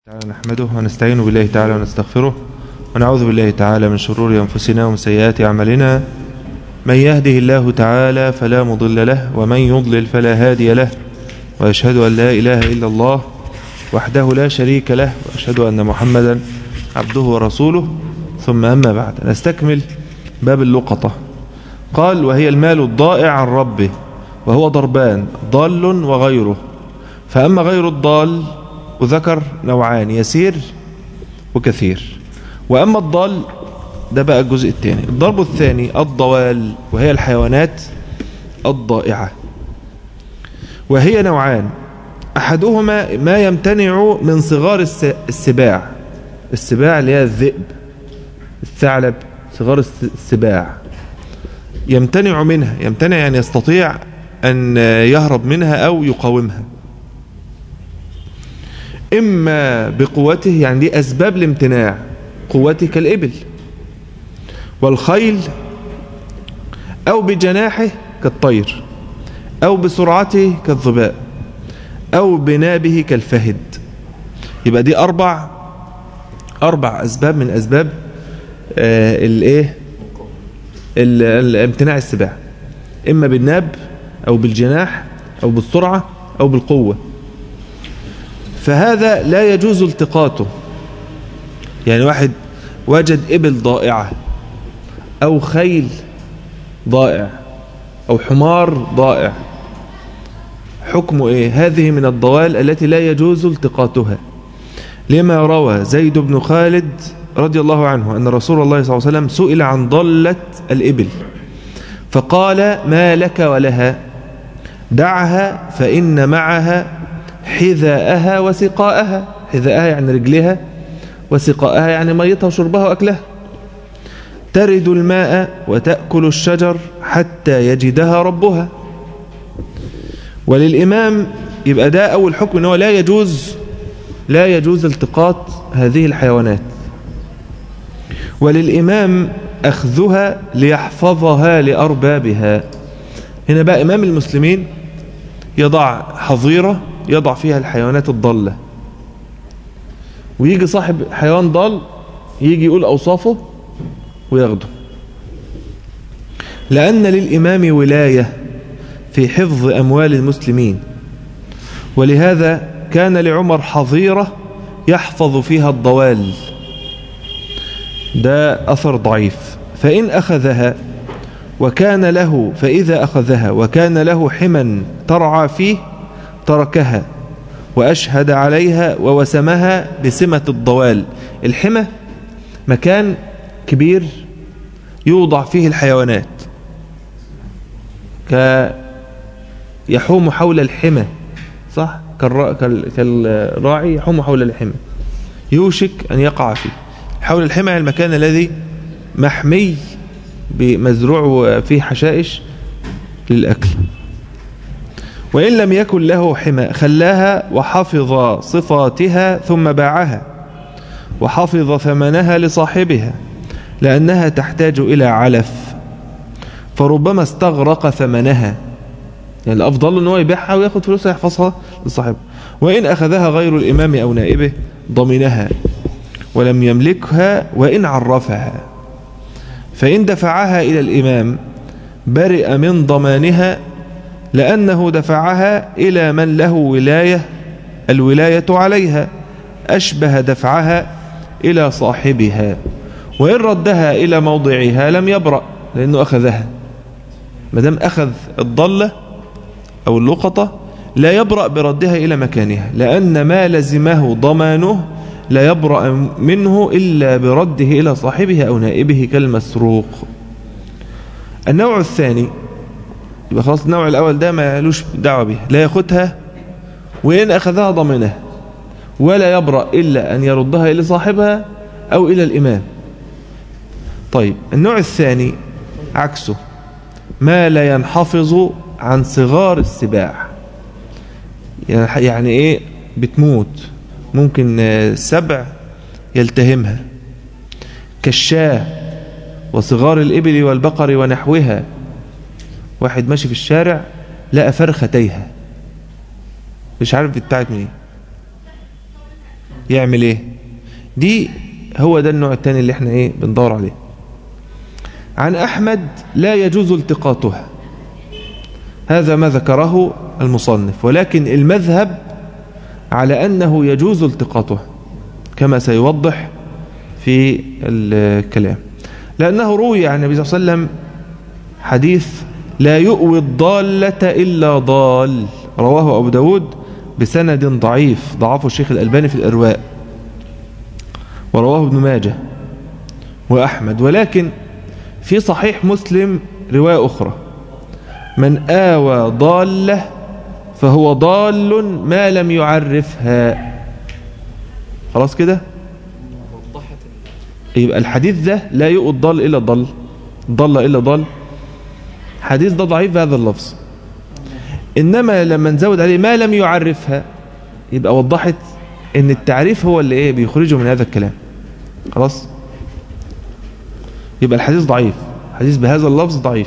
تعالى نحمده ونستعين بالله تعالى ونستغفره ونعوذ بالله تعالى من شرور أنفسنا ومن سيئات أعمالنا من يهده الله تعالى فلا مضل له ومن يضلل فلا هادي له وأشهد أن لا إله إلا الله وحده لا شريك له وأشهد أن محمدا عبده ورسوله ثم أما بعد نستكمل باب اللقطة قال وهي المال الضائع عن ربه وهو ضربان ضال وغيره فأما غير الضال وذكر نوعان يسير وكثير وأما الضال ده بقى الجزء الثاني الضرب الثاني الضوال وهي الحيوانات الضائعة وهي نوعان أحدهما ما يمتنع من صغار السباع السباع اللي هي الذئب الثعلب صغار السباع يمتنع منها يمتنع يعني يستطيع أن يهرب منها أو يقاومها إما بقوته يعني دي أسباب الامتناع قوته كالإبل والخيل أو بجناحه كالطير أو بسرعته كالظباء أو بنابه كالفهد يبقى دي أربع أربع أسباب من أسباب آه الإيه الامتناع السباع إما بالناب أو بالجناح أو بالسرعة أو بالقوة فهذا لا يجوز التقاطه يعني واحد وجد إبل ضائعة أو خيل ضائع أو حمار ضائع حكم إيه هذه من الضوال التي لا يجوز التقاطها لما روى زيد بن خالد رضي الله عنه أن رسول الله صلى الله عليه وسلم سئل عن ضلة الإبل فقال ما لك ولها دعها فإن معها حذاءها وسقاءها حذاءها يعني رجلها وسقاءها يعني ميتها وشربها وأكلها ترد الماء وتأكل الشجر حتى يجدها ربها وللإمام يبقى ده أول حكم أنه لا يجوز لا يجوز التقاط هذه الحيوانات وللإمام أخذها ليحفظها لأربابها هنا بقى إمام المسلمين يضع حظيرة يضع فيها الحيوانات الضالة ويجي صاحب حيوان ضال يجي يقول أوصافه وياخده لأن للإمام ولاية في حفظ أموال المسلمين ولهذا كان لعمر حظيرة يحفظ فيها الضوال ده أثر ضعيف فإن أخذها وكان له فإذا أخذها وكان له حما ترعى فيه تركها وأشهد عليها ووسمها بسمة الضوال الحمى مكان كبير يوضع فيه الحيوانات ك يحوم حول الحمى صح كالراعي يحوم حول الحمى يوشك أن يقع فيه حول الحمى المكان الذي محمي بمزروع فيه حشائش للأكل وإن لم يكن له حمى خلاها وحفظ صفاتها ثم باعها وحفظ ثمنها لصاحبها لأنها تحتاج إلى علف فربما استغرق ثمنها يعني الأفضل أنه يبيعها ويأخذ فلوسها يحفظها لصاحبه وإن أخذها غير الإمام أو نائبه ضمنها ولم يملكها وإن عرفها فإن دفعها إلى الإمام برئ من ضمانها لأنه دفعها إلى من له ولاية الولاية عليها أشبه دفعها إلى صاحبها وإن ردها إلى موضعها لم يبرأ لأنه أخذها مدام أخذ الضلة أو اللقطة لا يبرأ بردها إلى مكانها لأن ما لزمه ضمانه لا يبرأ منه إلا برده إلى صاحبه أو نائبه كالمسروق النوع الثاني يبقى خلاص النوع الأول ده ما لوش دعوة بها لا ياخدها وإن أخذها ضمنها ولا يبرأ إلا أن يردها إلى صاحبها أو إلى الإمام طيب النوع الثاني عكسه ما لا ينحفظ عن صغار السباع يعني إيه بتموت ممكن السبع يلتهمها كالشاه وصغار الإبل والبقر ونحوها واحد ماشي في الشارع لقى فرخة تايهة مش عارف بتاعت منين يعمل ايه دي هو ده النوع الثاني اللي احنا ايه بندور عليه عن أحمد لا يجوز التقاطها هذا ما ذكره المصنف ولكن المذهب على أنه يجوز التقاطها كما سيوضح في الكلام لأنه روي عن النبي صلى الله عليه وسلم حديث لا يؤوي الضالة إلا ضال رواه أبو داود بسند ضعيف ضعفه الشيخ الألباني في الإرواء ورواه ابن ماجه وأحمد ولكن في صحيح مسلم رواية أخرى من آوى ضالة فهو ضال ما لم يعرفها خلاص كده يبقى الحديث ده لا يؤى الضال إلا ضل ضل إلا ضل حديث ده ضعيف بهذا اللفظ إنما لما نزود عليه ما لم يعرفها يبقى وضحت ان التعريف هو اللي ايه بيخرجه من هذا الكلام خلاص يبقى الحديث ضعيف حديث بهذا اللفظ ضعيف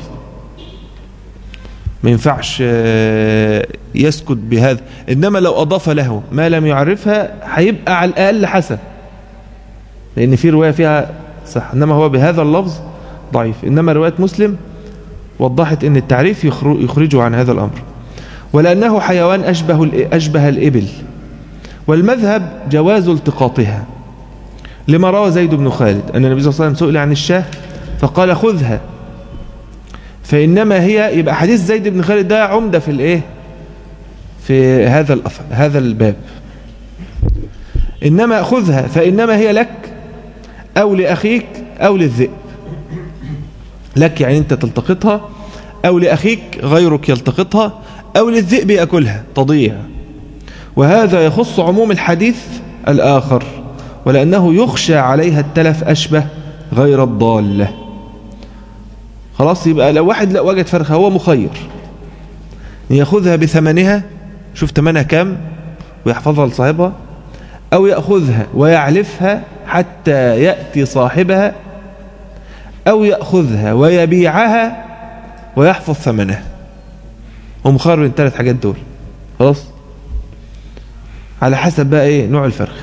ما ينفعش يسكت بهذا إنما لو أضاف له ما لم يعرفها هيبقى على الأقل حسن لأن في رواية فيها صح إنما هو بهذا اللفظ ضعيف إنما رواية مسلم وضحت أن التعريف يخرجه عن هذا الأمر ولأنه حيوان أشبه, أشبه الإبل والمذهب جواز التقاطها لما روى زيد بن خالد أن النبي صلى الله عليه وسلم سئل عن الشاه فقال خذها فإنما هي يبقى حديث زيد بن خالد ده عمدة في الإيه في هذا هذا الباب إنما خذها فإنما هي لك أو لأخيك أو للذئب لك يعني أنت تلتقطها أو لأخيك غيرك يلتقطها أو للذئب يأكلها تضيع وهذا يخص عموم الحديث الآخر ولأنه يخشى عليها التلف أشبه غير الضالة خلاص يبقى لو واحد لا وجد فرخة هو مخير يأخذها بثمنها شوف ثمنها كام ويحفظها لصاحبها أو يأخذها ويعلفها حتى يأتي صاحبها أو يأخذها ويبيعها ويحفظ ثمنها ومخير من الثلاث حاجات دول خلاص على حسب بقى ايه نوع الفرخ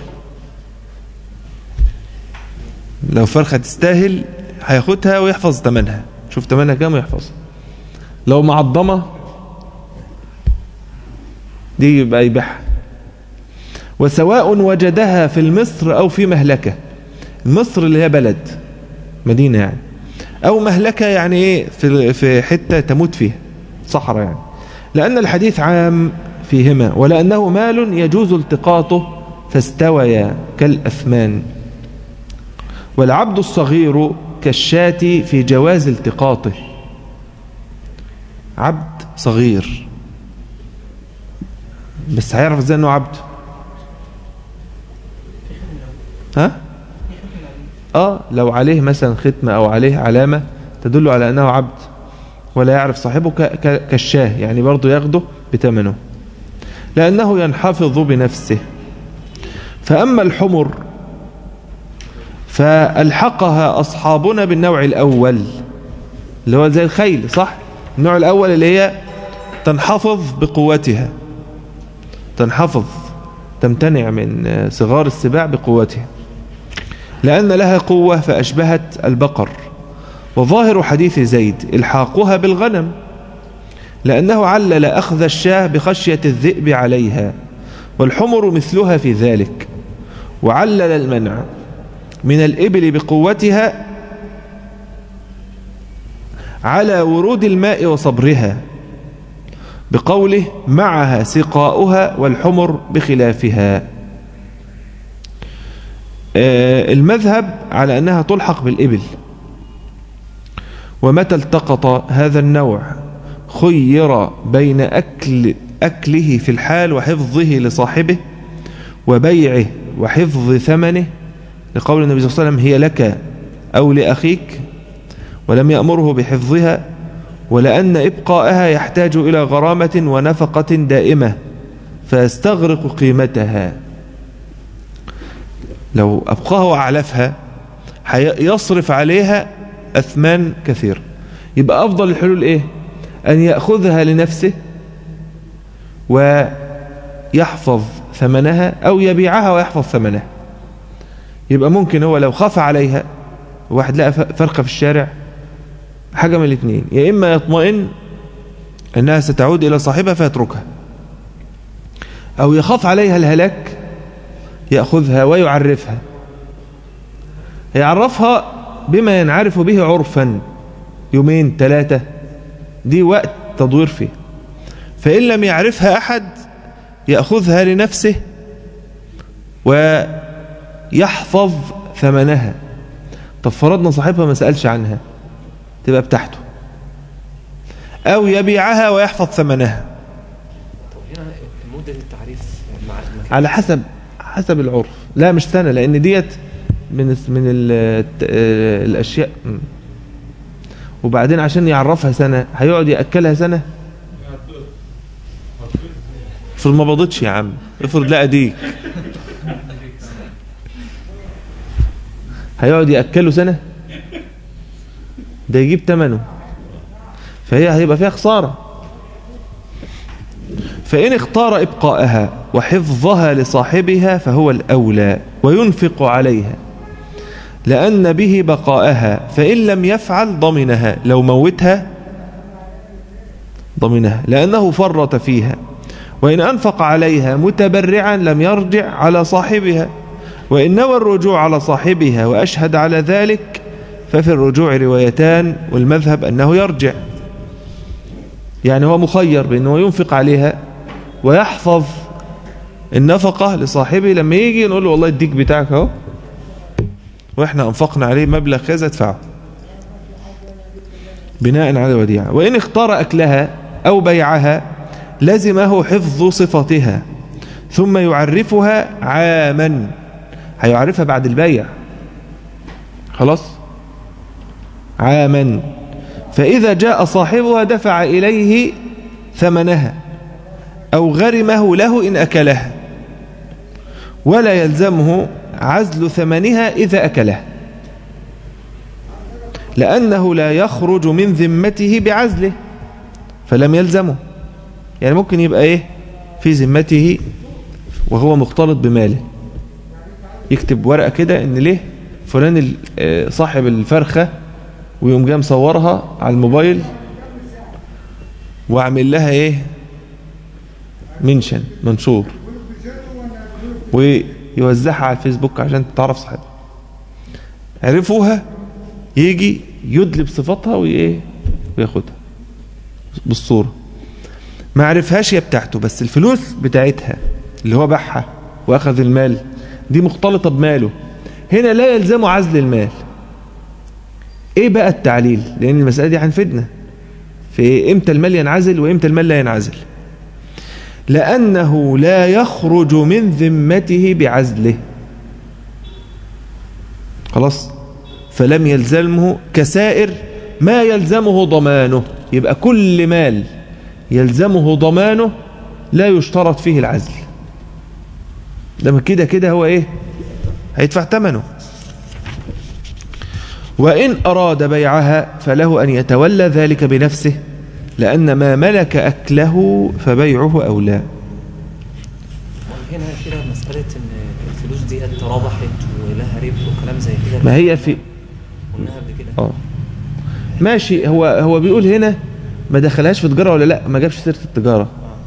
لو فرخة تستاهل هياخدها ويحفظ ثمنها شوف ثمنها كام ويحفظها لو معظمة دي يبقى يبيعها وسواء وجدها في المصر أو في مهلكة مصر اللي هي بلد مدينة يعني أو مهلكة يعني إيه في في حتة تموت فيها صحراء يعني لأن الحديث عام فيهما ولأنه مال يجوز التقاطه فاستويا كالأثمان والعبد الصغير كالشاة في جواز التقاطه عبد صغير بس هيعرف ازاي انه عبد ها اه لو عليه مثلا ختمة او عليه علامة تدل على انه عبد ولا يعرف صاحبه كالشاه يعني برضه ياخده بثمنه لأنه ينحفظ بنفسه فأما الحمر فألحقها أصحابنا بالنوع الأول اللي هو زي الخيل صح النوع الأول اللي هي تنحفظ بقوتها تنحفظ تمتنع من صغار السباع بقوتها لأن لها قوة فأشبهت البقر وظاهر حديث زيد الحاقها بالغنم لأنه علل أخذ الشاه بخشية الذئب عليها والحمر مثلها في ذلك وعلل المنع من الإبل بقوتها على ورود الماء وصبرها بقوله معها سقاؤها والحمر بخلافها المذهب على أنها تلحق بالإبل ومتى التقط هذا النوع خير بين أكل أكله في الحال وحفظه لصاحبه وبيعه وحفظ ثمنه لقول النبي صلى الله عليه وسلم هي لك أو لأخيك ولم يأمره بحفظها ولأن إبقاءها يحتاج إلى غرامة ونفقة دائمة فيستغرق قيمتها لو أبقاها وأعلفها يصرف عليها أثمان كثير يبقى أفضل الحلول إيه أن يأخذها لنفسه ويحفظ ثمنها أو يبيعها ويحفظ ثمنها يبقى ممكن هو لو خاف عليها واحد لقى فرقة في الشارع حاجة من الاثنين يا إما يطمئن أنها ستعود إلى صاحبها فيتركها أو يخاف عليها الهلاك يأخذها ويعرفها يعرفها بما ينعرف به عرفا يومين ثلاثة دي وقت تدوير فيه فإن لم يعرفها أحد يأخذها لنفسه ويحفظ ثمنها طب فرضنا صاحبها ما سألش عنها تبقى بتاعته أو يبيعها ويحفظ ثمنها طب هنا مدة التعريف مع المكان على حسب حسب العرف لا مش سنة لأن ديت من من ال- آه، الأشياء م. وبعدين عشان يعرفها سنة هيقعد يأكلها سنة افرض ما بضتش يا عم افرض لا ديك هيقعد يأكله سنة ده يجيب ثمنه فهي هيبقى فيها خسارة فإن اختار إبقاءها وحفظها لصاحبها فهو الأولى وينفق عليها لأن به بقاءها فإن لم يفعل ضمنها لو موتها ضمنها لأنه فرط فيها وإن أنفق عليها متبرعا لم يرجع على صاحبها وإن نوى الرجوع على صاحبها وأشهد على ذلك ففي الرجوع روايتان والمذهب أنه يرجع يعني هو مخير بأنه ينفق عليها ويحفظ النفقة لصاحبه لما يجي نقول له والله الديك بتاعك اهو واحنا انفقنا عليه مبلغ كذا ادفعه بناء على الوديعة وإن اختار أكلها أو بيعها لزمه حفظ صفتها ثم يعرفها عاما هيعرفها بعد البيع خلاص عاما فإذا جاء صاحبها دفع إليه ثمنها أو غرمه له إن أكلها ولا يلزمه عزل ثمنها إذا أكلها لأنه لا يخرج من ذمته بعزله فلم يلزمه يعني ممكن يبقى إيه في ذمته وهو مختلط بماله يكتب ورقة كده إن ليه فلان ال- آه، صاحب الفرخة ويوم جاي مصورها على الموبايل واعمل لها ايه منشن منشور ويوزعها على الفيسبوك عشان تعرف صاحبها عرفوها يجي يدلب صفاتها وايه وياخدها بالصورة ما عرفهاش هي بتاعته بس الفلوس بتاعتها اللي هو باعها واخذ المال دي مختلطة بماله هنا لا يلزمه عزل المال ايه بقى التعليل لان المسألة دي هنفيدنا في امتى المال ينعزل وامتى المال لا ينعزل لأنه لا يخرج من ذمته بعزله خلاص فلم يلزمه كسائر ما يلزمه ضمانه يبقى كل مال يلزمه ضمانه لا يشترط فيه العزل ده كده كده هو ايه هيدفع ثمنه وإن أراد بيعها فله أن يتولى ذلك بنفسه لأن ما ملك أكله فبيعه أولى هنا كده مسألة إن الفلوس دي اتربحت ولها ربح وكلام زي كده ما هي في قلناها قبل كده اه ماشي هو هو بيقول هنا ما دخلهاش في تجارة ولا لا ما جابش سيرة التجارة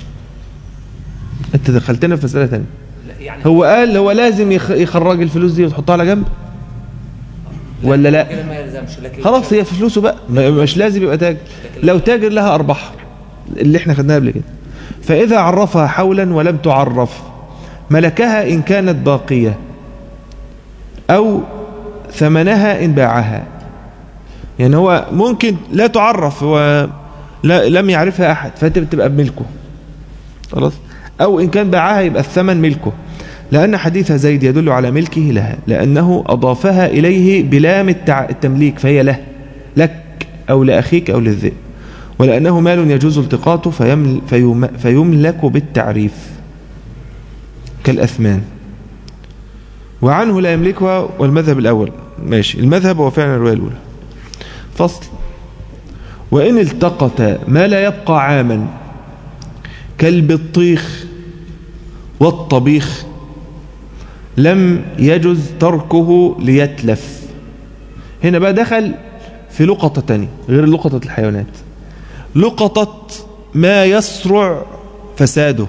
انت دخلتنا في مسألة تانية لا يعني هو قال هو لازم يخ- يخرج الفلوس دي وتحطها على جنب ولا لا كده ما يلزمش لكن خلاص هي في فلوسه بقى ما- مش لازم يبقى تاجر لو تاجر لها أرباح اللي احنا خدناها قبل كده فإذا عرفها حولا ولم تعرف ملكها إن كانت باقية أو ثمنها إن باعها يعني هو ممكن لا تعرف هو لا لم يعرفها أحد فتبقى بملكه خلاص أو إن كان باعها يبقى الثمن ملكه لأن حديث زيد يدل على ملكه لها لأنه أضافها إليه بلام التع... التمليك فهي له لك أو لأخيك أو للذئب ولأنه مال يجوز التقاطه فيمل... فيم... فيملك بالتعريف كالأثمان وعنه لا يملكها والمذهب الأول ماشي المذهب هو فعلا الرواية الأولى فصل وإن التقط ما لا يبقى عاما كالبطيخ والطبيخ لم يجز تركه ليتلف هنا بقى دخل في لقطة تانية غير لقطة الحيوانات لقطة ما يسرع فساده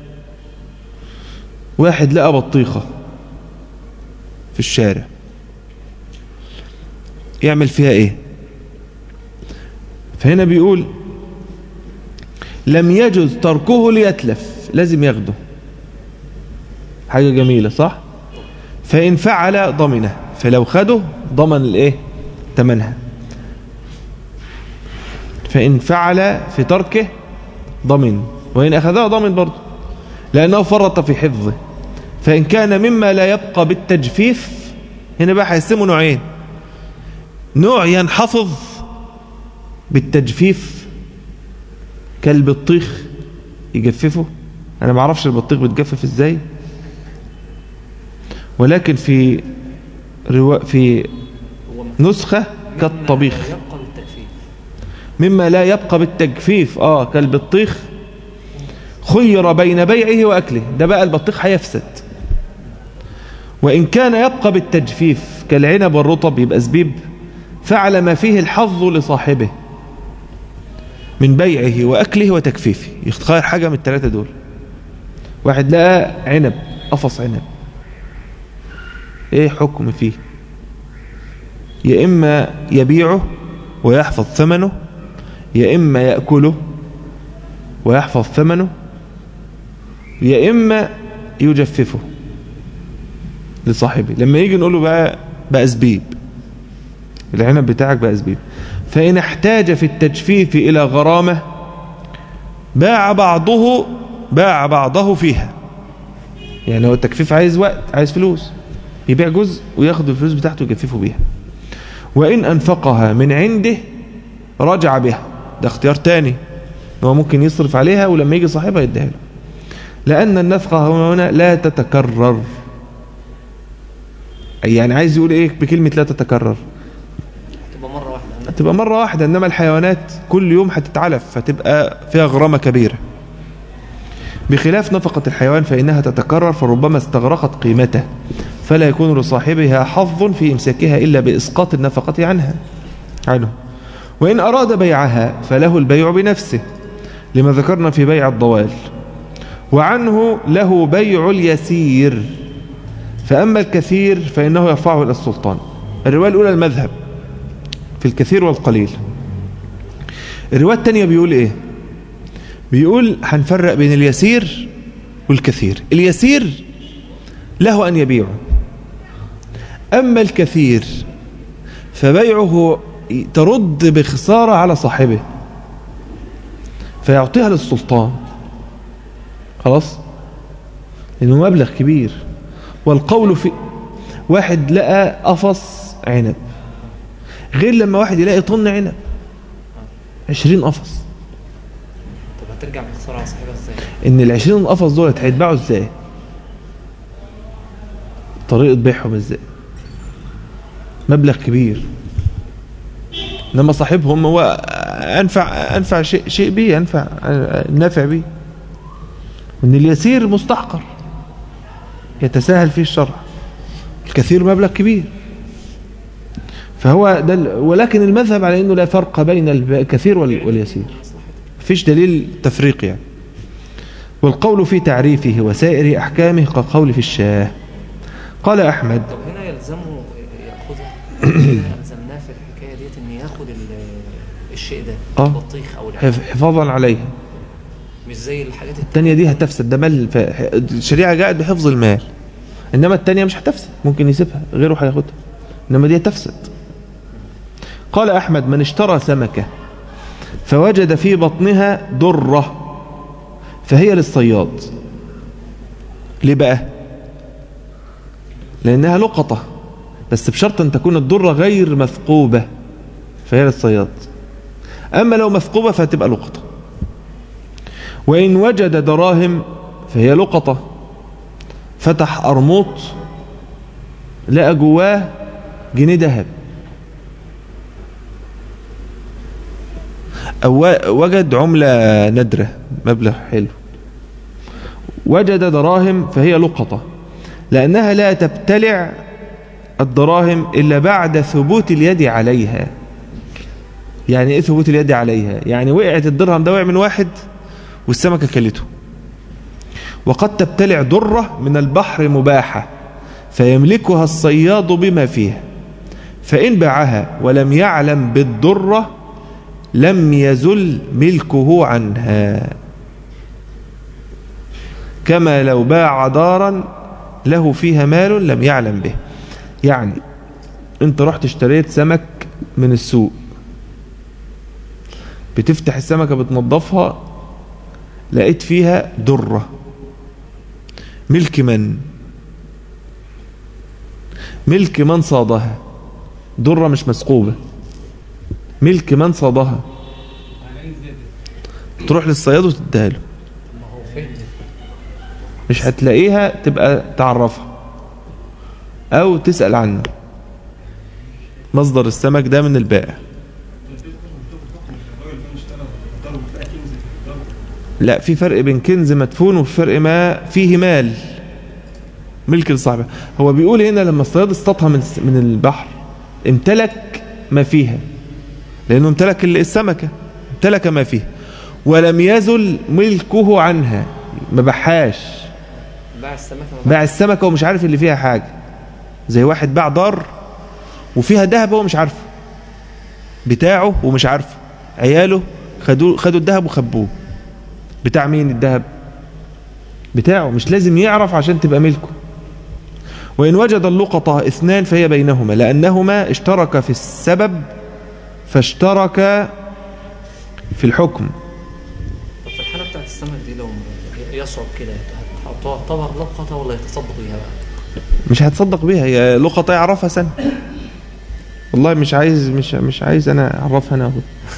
واحد لقى بطيخة في الشارع يعمل فيها ايه فهنا بيقول لم يجز تركه ليتلف لازم ياخده حاجة جميلة صح فإن فعل ضمنه فلو خده ضمن الايه تمنها فإن فعل في تركه ضمن وإن أخذها ضمن برضه لأنه فرط في حفظه فإن كان مما لا يبقى بالتجفيف هنا بقى هيقسموا نوعين نوع ينحفظ بالتجفيف كالبطيخ يجففه أنا ما اعرفش البطيخ بتجفف إزاي ولكن في روا... في هو نسخة كالطبيخ مما يبقى بالتكفيف مما لا يبقى بالتجفيف اه كالبطيخ خير بين بيعه وأكله ده بقى البطيخ هيفسد وإن كان يبقى بالتجفيف كالعنب والرطب يبقى زبيب فعل ما فيه الحظ لصاحبه من بيعه وأكله وتكفيفه يختار حاجة من الثلاثة دول واحد لقى عنب قفص عنب ايه حكم فيه يا إما يبيعه ويحفظ ثمنه يا إما يأكله ويحفظ ثمنه يا إما يجففه لصاحبه لما يجي نقول له بقى بقى زبيب العنب بتاعك بقى زبيب فإن احتاج في التجفيف إلى غرامة باع بعضه باع بعضه فيها يعني هو التجفيف عايز وقت عايز فلوس يبيع جزء وياخد الفلوس بتاعته يجففه بيها وإن أنفقها من عنده رجع بها ده اختيار تاني هو ممكن يصرف عليها ولما يجي صاحبها يديها له لأن النفقة هنا لا تتكرر أي يعني عايز يقول إيه بكلمة لا تتكرر تبقى مرة واحدة تبقى مرة واحدة إنما الحيوانات كل يوم هتتعلف فتبقى فيها غرامة كبيرة بخلاف نفقة الحيوان فإنها تتكرر فربما استغرقت قيمته فلا يكون لصاحبها حظ في إمساكها إلا بإسقاط النفقة عنها عنه وإن أراد بيعها فله البيع بنفسه لما ذكرنا في بيع الضوال وعنه له بيع اليسير فأما الكثير فإنه يرفعه إلى السلطان الرواية الأولى المذهب في الكثير والقليل الرواية الثانية بيقول إيه بيقول هنفرق بين اليسير والكثير اليسير له أن يبيعه أما الكثير فبيعه ترد بخسارة على صاحبه فيعطيها للسلطان خلاص لأنه مبلغ كبير والقول في واحد لقى قفص عنب غير لما واحد يلاقي طن عنب عشرين قفص طب هترجع بخسارة على صاحبها ازاي؟ ان العشرين قفص دولت هيتباعوا ازاي طريقة بيعهم ازاي مبلغ كبير انما صاحبهم هو انفع انفع شيء شيء بيه انفع نافع بيه ان اليسير مستحقر يتساهل فيه الشرع الكثير مبلغ كبير فهو ده ال- ولكن المذهب على انه لا فرق بين الكثير وال- واليسير مفيش دليل تفريق يعني والقول في تعريفه وسائر احكامه كقول في الشاه قال احمد طب هنا يلزمه ياخذها يلزمناه في الحكايه ديت ان ياخد ال- الشيء ده آه. البطيخ او العنب. حف- حفاظا عليه مش زي الحاجات التانية التانية دي هتفسد ده مال ف- الشريعة جاءت بحفظ المال إنما التانية مش هتفسد ممكن يسيبها غيره هياخدها إنما دي هتفسد قال أحمد من اشترى سمكة فوجد في بطنها درة فهي للصياد ليه بقى لأنها لقطة بس بشرط أن تكون الدرة غير مثقوبة فهي للصياد أما لو مثقوبة فتبقى لقطة وإن وجد دراهم فهي لقطة فتح أرموط لقى جواه جنيه ذهب أو و- وجد عملة نادرة مبلغ حلو وجد دراهم فهي لقطة لأنها لا تبتلع الدراهم إلا بعد ثبوت اليد عليها يعني إيه ثبوت اليد عليها يعني وقعت الدرهم ده وقع من واحد والسمكة كلته وقد تبتلع درة من البحر مباحة فيملكها الصياد بما فيها فإن باعها ولم يعلم بالدرة لم يزل ملكه عنها كما لو باع دارا له فيها مال لم يعلم به يعني انت رحت اشتريت سمك من السوق بتفتح السمكة بتنظفها لقيت فيها درة ملك من ملك من صادها درة مش مسقوبة ملك من صادها تروح للصياد وتديها له ما هو فهم مش هتلاقيها تبقى تعرفها او تسأل عنه مصدر السمك ده من البائع لا في فرق بين كنز مدفون وفي فرق ما فيه مال ملك لصاحبه هو بيقول هنا لما الصياد اصطادها من من البحر امتلك ما فيها لانه امتلك السمكه امتلك ما فيها ولم يزل ملكه عنها ما بحاش باع السمكة ما باع السمكه ومش عارف اللي فيها حاجه زي واحد باع دار وفيها ذهب هو مش عارفه بتاعه ومش عارفه عياله خدوا خدوا الذهب وخبوه بتاع مين الذهب بتاعه مش لازم يعرف عشان تبقى ملكه وإن وجد اللقطة اثنان فهي بينهما لأنهما اشترك في السبب فاشترك في الحكم طب في الحالة بتاعت السمك دي لو يصعب كده تعتبر لقطة ولا يتصدق بيها بقى؟ مش هتصدق بيها هي لقطة يعرفها سنة والله مش عايز مش مش عايز انا اعرفها انا أهو.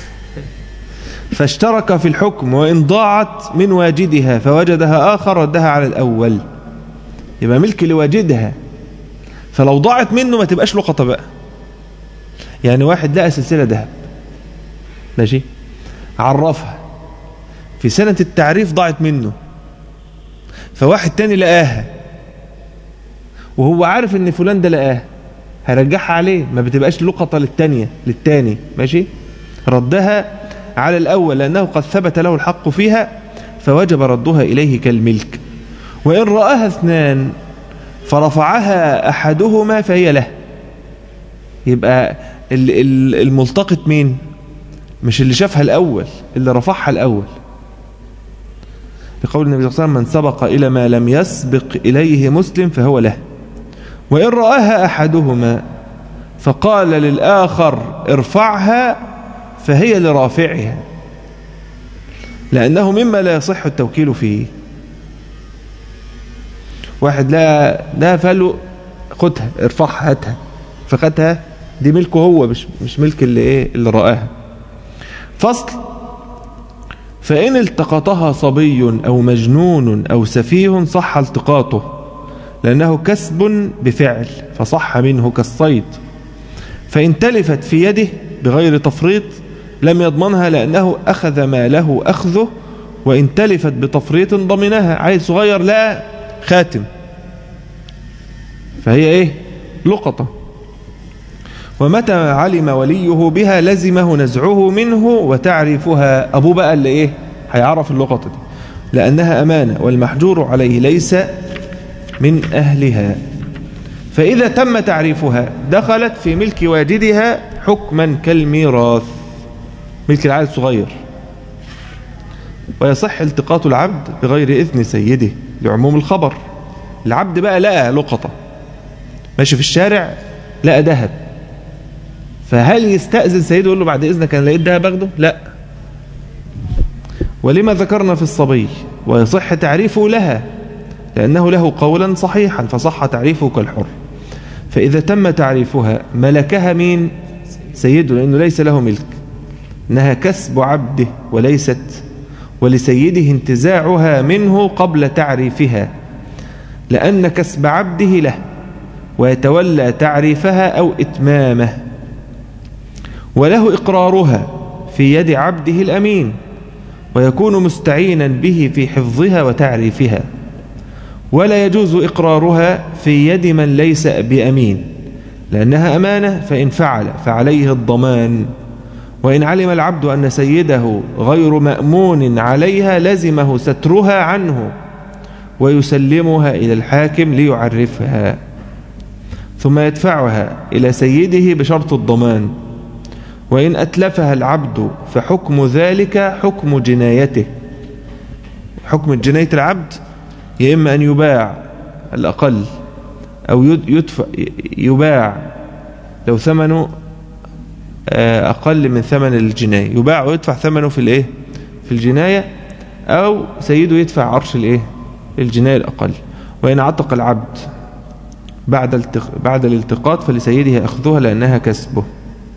فاشترك في الحكم وان ضاعت من واجدها فوجدها اخر ردها على الاول يبقى ملك لواجدها فلو ضاعت منه ما تبقاش لقطة بقى يعني واحد لقى سلسلة ذهب ماشي عرفها في سنة التعريف ضاعت منه فواحد تاني لقاها وهو عارف ان فلان ده لقاها هيرجعها عليه ما بتبقاش لقطة للتانية للتاني ماشي ردها على الأول لأنه قد ثبت له الحق فيها فوجب ردها إليه كالملك وإن رآها اثنان فرفعها أحدهما فهي له يبقى ال- ال- الملتقط مين مش اللي شافها الأول اللي رفعها الأول لقول النبي صلى الله عليه وسلم من سبق إلى ما لم يسبق إليه مسلم فهو له وإن رآها أحدهما فقال للآخر ارفعها فهي لرافعها لأنه مما لا يصح التوكيل فيه واحد لا ده فقال خدها ارفعها هاتها فخدها دي ملكه هو مش مش ملك اللي ايه اللي رآها فصل فإن التقطها صبي أو مجنون أو سفيه صح التقاطه لأنه كسب بفعل فصح منه كالصيد فإن تلفت في يده بغير تفريط لم يضمنها لأنه أخذ ما له أخذه وإن تلفت بتفريط ضمنها عيل صغير لا خاتم فهي إيه لقطة ومتى علم وليه بها لزمه نزعه منه وتعريفها أبوه بقى اللي إيه هيعرف اللقطة دي لأنها أمانة والمحجور عليه ليس من أهلها فإذا تم تعريفها دخلت في ملك واجدها حكما كالميراث ملك العائل الصغير ويصح التقاط العبد بغير إذن سيده لعموم الخبر العبد بقى لقى لقطة ماشي في الشارع لقى ذهب فهل يستأذن سيده يقول له بعد إذنك أنا لقيت ذهب أخده لا ولما ذكرنا في الصبي ويصح تعريفه لها لأنه له قولا صحيحا فصح تعريفه كالحر فإذا تم تعريفها ملكها مين سيده لأنه ليس له ملك إنها كسب عبده وليست ولسيده انتزاعها منه قبل تعريفها لأن كسب عبده له ويتولى تعريفها أو إتمامه وله إقرارها في يد عبده الأمين ويكون مستعينا به في حفظها وتعريفها ولا يجوز إقرارها في يد من ليس بأمين لأنها أمانة فإن فعل فعليه الضمان وإن علم العبد أن سيده غير مأمون عليها لزمه سترها عنه ويسلمها إلى الحاكم ليعرفها ثم يدفعها إلى سيده بشرط الضمان وإن أتلفها العبد فحكم ذلك حكم جنايته حكم جناية العبد يا إما أن يباع الأقل أو يدفع يباع لو ثمنه أقل من ثمن الجناية يباع ويدفع ثمنه في الإيه في الجناية أو سيده يدفع عرش الإيه الجناية الأقل وإن عتق العبد بعد التق... بعد الالتقاط فلسيده أخذها لأنها كسبه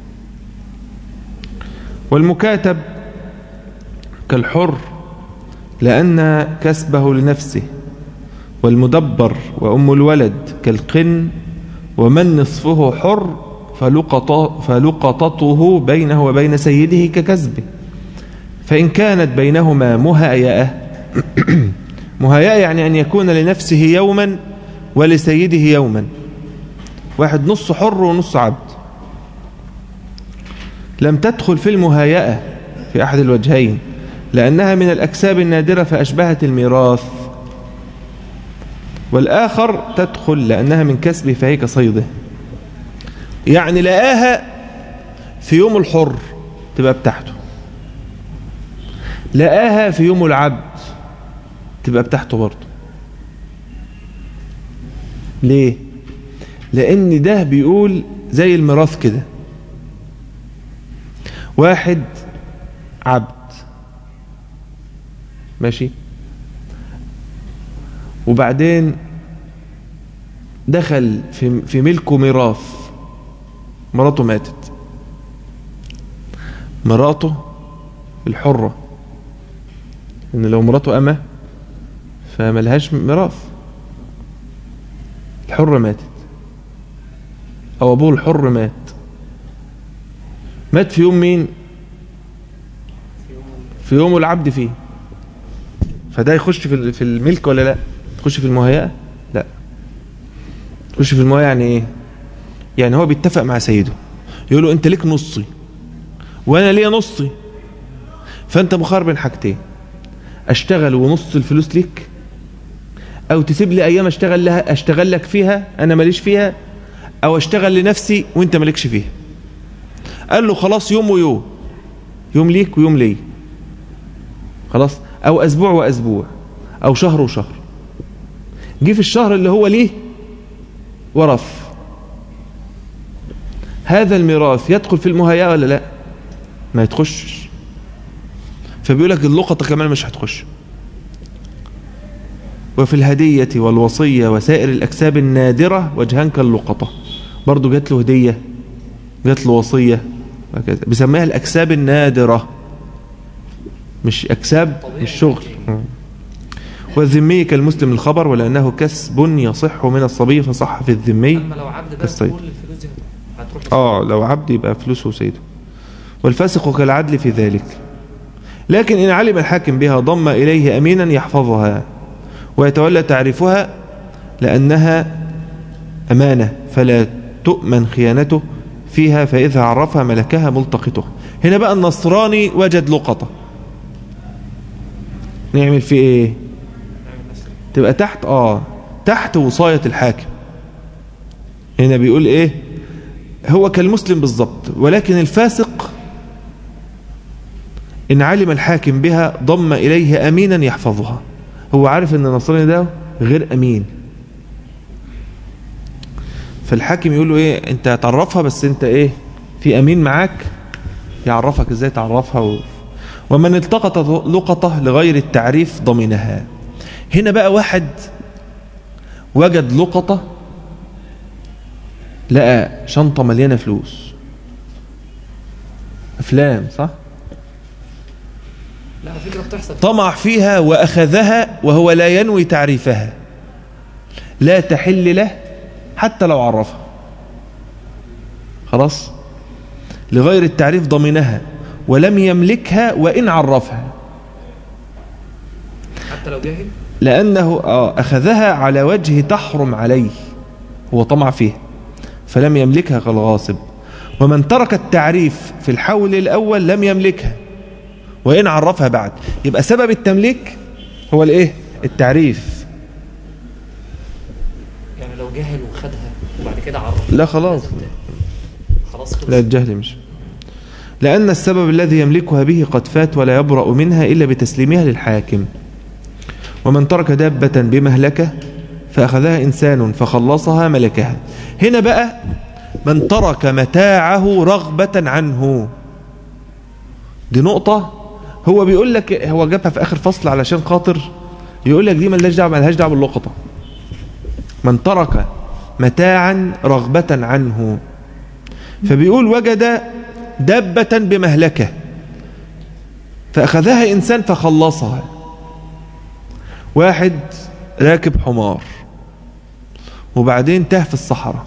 والمكاتب كالحر لأن كسبه لنفسه والمدبر وأم الولد كالقن ومن نصفه حر فلقط فلقطته بينه وبين سيده ككسبه فإن كانت بينهما مهايئة مهايئة يعني أن يكون لنفسه يوما ولسيده يوما واحد نص حر ونص عبد لم تدخل في المهايئة في أحد الوجهين لأنها من الأكساب النادرة فأشبهت الميراث والآخر تدخل لأنها من كسبه فهي كصيده يعني لقاها في يوم الحر تبقى بتاعته لقاها في يوم العبد تبقى بتاعته برضه ليه لأن ده بيقول زي الميراث كده واحد عبد ماشي وبعدين دخل في في ملكه ميراث مراته ماتت مراته الحرة ان لو مراته أمة فملهاش ميراث الحرة ماتت او ابوه الحر مات مات في يوم مين في يوم العبد فيه فده يخش في في الملك ولا لا تخش في المهيئة لا تخش في المهيئة يعني ايه يعني هو بيتفق مع سيده يقول له انت ليك نصي وانا ليا نصي فانت مخار بين حاجتين اشتغل ونص الفلوس ليك او تسيب لي ايام اشتغل لها اشتغل لك فيها انا ماليش فيها او اشتغل لنفسي وانت مالكش فيها قال له خلاص يوم ويوم يوم ليك ويوم لي خلاص او اسبوع واسبوع او شهر وشهر جه في الشهر اللي هو ليه ورث هذا الميراث يدخل في المهيئة ولا لا ما يتخشش فبيقول لك اللقطة كمان مش هتخش وفي الهدية والوصية وسائر الأكساب النادرة وجهان كاللقطة برضو جات له هدية جات له وصية وكذا بيسميها الأكساب النادرة مش أكساب مش شغل والذمي كالمسلم الخبر ولأنه كسب يصح من الصبي فصح في الذمي اما لو عبد بقى كالصيد. كل الفلوس دي هتروح اه لو عبد يبقى فلوسه سيده والفاسق كالعدل في ذلك لكن إن علم الحاكم بها ضم إليه أمينا يحفظها ويتولى تعريفها لأنها أمانة فلا تؤمن خيانته فيها فإذا عرفها ملكها ملتقطه هنا بقى النصراني وجد لقطة نعمل فيه ايه تبقى تحت اه تحت وصاية الحاكم هنا بيقول ايه هو كالمسلم بالضبط ولكن الفاسق إن علم الحاكم بها ضم إليه أمينا يحفظها هو عارف أن النصراني ده غير أمين فالحاكم يقول له إيه أنت هتعرفها بس أنت إيه في أمين معاك يعرفك إزاي تعرفها و... ومن التقط لقطة لغير التعريف ضمنها هنا بقى واحد وجد لقطة لقى شنطة مليانة فلوس أفلام صح؟ لا على فكره بتحصل طمع فيها وأخذها وهو لا ينوي تعريفها لا تحل له حتى لو عرفها خلاص لغير التعريف ضمنها ولم يملكها وإن عرفها حتى لو جاهل لأنه آه أخذها على وجه تحرم عليه هو طمع فيها فلم يملكها كالغاصب ومن ترك التعريف في الحول الأول لم يملكها وإن عرفها بعد يبقى سبب التمليك هو الإيه التعريف يعني لو جهل وخدها وبعد كده عرف لا خلاص خلاص خلص لا الجهل مش لأن السبب الذي يملكها به قد فات ولا يبرأ منها إلا بتسليمها للحاكم ومن ترك دابة بمهلكة فأخذها إنسان فخلصها ملكها هنا بقى من ترك متاعه رغبة عنه دي نقطة هو بيقول لك هو جابها في آخر فصل علشان خاطر يقول لك دي ملهاش دعوة ملهاش دعوة باللقطة من ترك متاعا رغبة عنه فبيقول وجد دابة بمهلكة فأخذها إنسان فخلصها واحد راكب حمار وبعدين تاه في الصحراء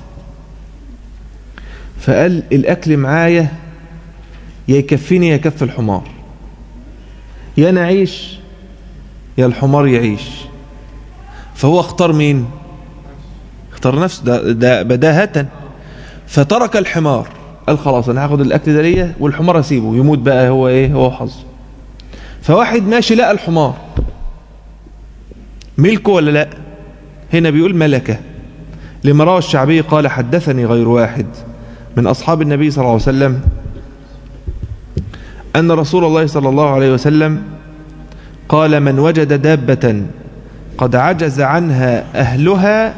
فقال الأكل معايا يا يكفيني يا يكفي الحمار يا أنا أعيش يا الحمار يعيش فهو اختار مين اختار نفسه ده, ده بداهة فترك الحمار قال خلاص انا هاخد الاكل ده ليا والحمار اسيبه يموت بقى هو ايه هو حظه فواحد ماشي لقى الحمار ملكه ولا لا هنا بيقول ملكه لما روى الشعبي قال حدثني غير واحد من أصحاب النبي صلى الله عليه وسلم أن رسول الله صلى الله عليه وسلم قال من وجد دابة قد عجز عنها أهلها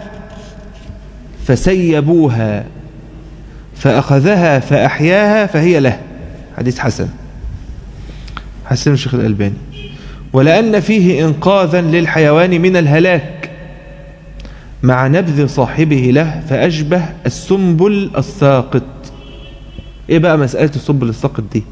فسيبوها فأخذها فأحياها فهي له حديث حسن حسن الشيخ الألباني ولأن فيه إنقاذا للحيوان من الهلاك مع نبذ صاحبه له فأشبه السنبل الساقط إيه بقى مسألة السنبل الساقط دي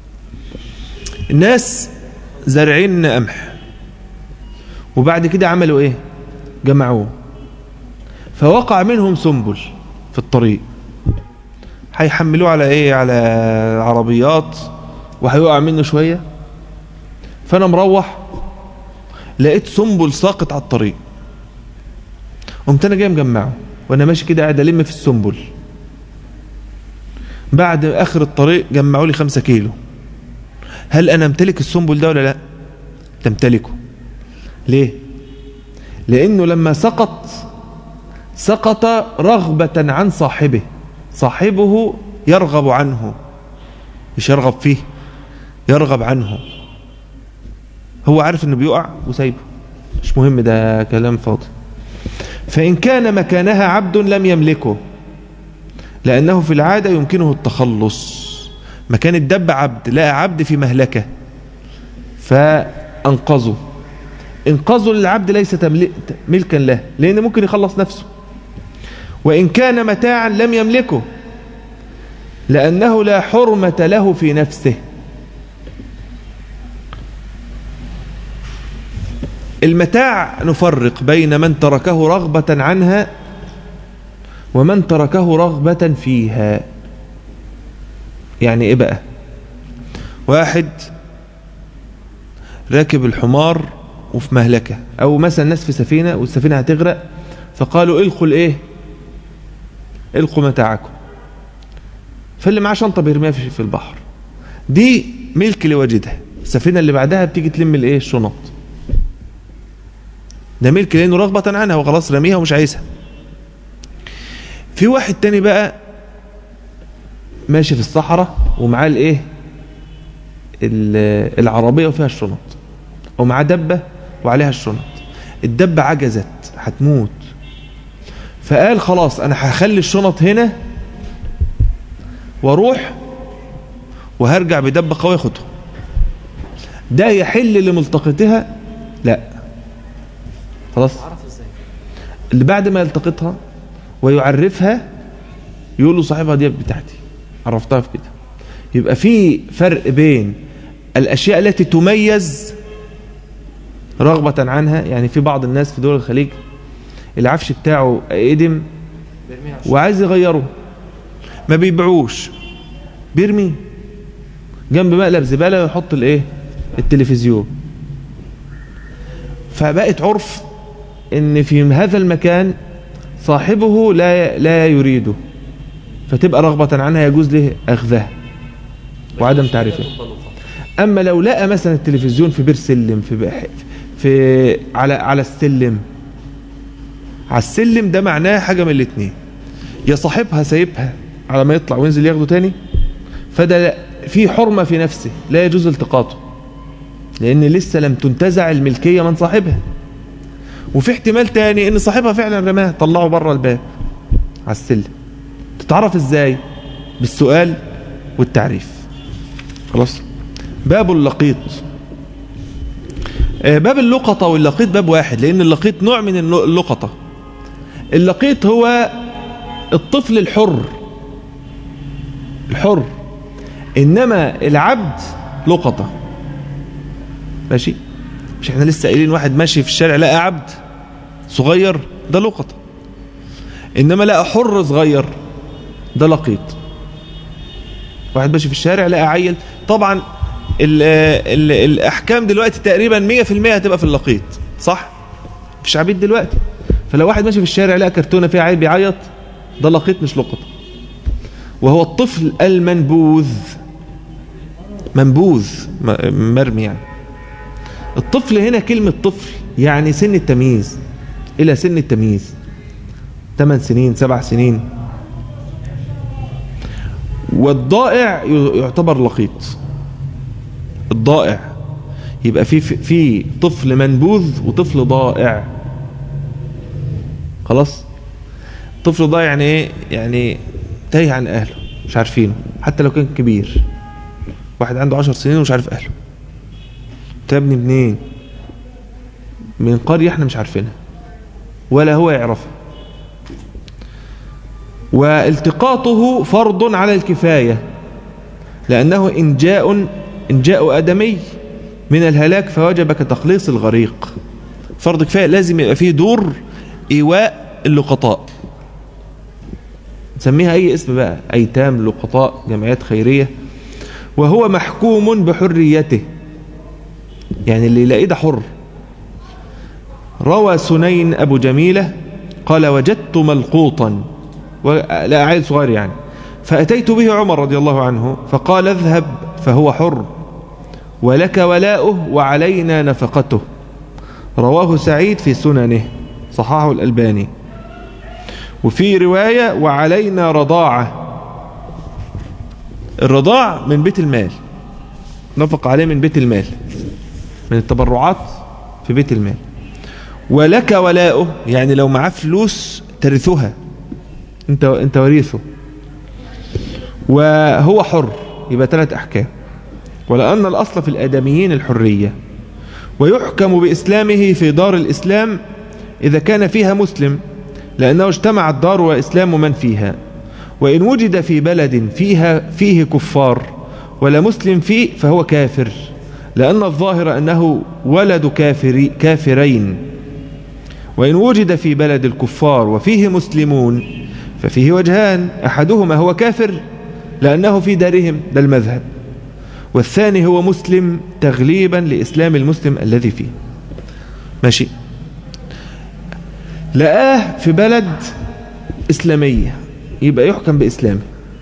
الناس زارعين قمح وبعد كده عملوا إيه جمعوه فوقع منهم سنبل في الطريق هيحملوه على ايه على عربيات وهيقع منه شوية فانا مروح لقيت سنبل ساقط على الطريق قمت انا جاي مجمعه وانا ماشي كده قاعد الم في السنبل بعد اخر الطريق جمعوا لي خمسة كيلو هل انا امتلك السنبل ده ولا لا تمتلكه ليه لانه لما سقط سقط رغبة عن صاحبه صاحبه يرغب عنه مش يرغب فيه يرغب عنه هو عارف انه بيقع وسايبه مش مهم ده كلام فاضي فإن كان مكانها عبد لم يملكه لأنه في العادة يمكنه التخلص مكان الدب عبد لقى عبد في مهلكة فأنقذه انقاذه للعبد ليس ملكا له لأنه ممكن يخلص نفسه وإن كان متاعا لم يملكه لأنه لا حرمة له في نفسه المتاع نفرق بين من تركه رغبة عنها ومن تركه رغبة فيها يعني ايه بقى واحد راكب الحمار وفي مهلكة او مثلا ناس في سفينة والسفينة هتغرق فقالوا القوا الايه القوا متاعكم فاللي معاه شنطة بيرميها في البحر دي ملك لواجدها السفينة اللي بعدها بتيجي تلم الايه الشنط ده ملك لانه رغبة عنها وخلاص رميها ومش عايزها في واحد تاني بقى ماشي في الصحراء ومعاه الايه العربية وفيها الشنط ومعاه دبة وعليها الشنط الدبة عجزت هتموت فقال خلاص انا هخلي الشنط هنا واروح وهرجع بدبة قوية خدها ده يحل لملتقطها لا خلاص عرف ازاي اللي بعد ما يلتقطها ويعرفها يقول له صاحبها دي بتاعتي عرفتها في كده يبقى في فرق بين الأشياء التي تميز رغبة عنها يعني في بعض الناس في دول الخليج العفش بتاعه قدم بيرميها وعايز يغيره ما بيبيعوش بيرمي جنب مقلب زبالة ويحط الايه التلفزيون فبقت عرف ان في هذا المكان صاحبه لا لا يريده فتبقى رغبة عنها يجوز له أخذها وعدم تعريفها تقبل فقط. اما لو لقى مثلا التلفزيون في بير سلم في بح- في على على السلم على السلم ده معناه حاجه من الاثنين يا صاحبها سايبها على ما يطلع وينزل ياخده تاني فده في حرمه في نفسه لا يجوز التقاطه لان لسه لم تنتزع الملكيه من صاحبها وفي احتمال تاني ان صاحبها فعلا رماه طلعه بره الباب على السلم تتعرف ازاي بالسؤال والتعريف خلاص باب اللقيط آه، باب اللقطة واللقيط باب واحد لأن اللقيط نوع من الل- اللقطة اللقيط هو الطفل الحر الحر إنما العبد لقطة ماشي مش احنا لسه قايلين واحد ماشي في الشارع لقى عبد صغير ده لقطة إنما لقى حر صغير ده لقيط واحد ماشي في الشارع لقى عيل طبعا ال ال الاحكام دلوقتي تقريبا 100% هتبقى في اللقيط صح مفيش عبيد دلوقتي فلو واحد ماشي في الشارع لقى كرتونه فيها عيل بيعيط ده لقيط مش لقطه وهو الطفل المنبوذ منبوذ م- مرمي يعني الطفل هنا كلمة طفل يعني سن التمييز إلى سن التمييز 8 سنين 7 سنين والضائع ي- يعتبر لقيط الضائع يبقى في في طفل منبوذ وطفل ضائع خلاص طفل ضائع يعني ايه يعني تايه عن اهله مش عارفينه حتى لو كان كبير واحد عنده عشر سنين ومش عارف اهله تبني منين من قرية احنا مش عارفينها ولا هو يعرفها والتقاطه فرض على الكفاية لأنه إنجاء إنجاء آدمي من الهلاك فوجب كتخليص الغريق فرض كفاية لازم يبقى فيه دور إيواء اللقطاء نسميها أي اسم بقى أيتام لقطاء جمعيات خيرية وهو محكوم بحريته يعني اللي يلاقيه ده حر روى سنين أبو جميلة قال وجدت ملقوطا و- لا عيل صغير يعني فأتيت به عمر رضي الله عنه فقال اذهب فهو حر ولك ولاؤه وعلينا نفقته رواه سعيد في سننه صححه الألباني وفي رواية وعلينا رضاعة الرضاع من بيت المال نفق عليه من بيت المال من التبرعات في بيت المال ولك ولاؤه يعني لو معاه فلوس ترثها انت انت وريثه وهو حر يبقى ثلاث احكام ولان الاصل في الادميين الحريه ويحكم باسلامه في دار الاسلام اذا كان فيها مسلم لانه اجتمع الدار واسلام من فيها وان وجد في بلد فيها فيه كفار ولا مسلم فيه فهو كافر لان الظاهر انه ولد كافر كافرين وإن وجد في بلد الكفار وفيه مسلمون ففيه وجهان أحدهما هو كافر لأنه في دارهم ده المذهب والثاني هو مسلم تغليبا لإسلام المسلم الذي فيه ماشي لقاه في بلد إسلامية يبقى يحكم بإسلامه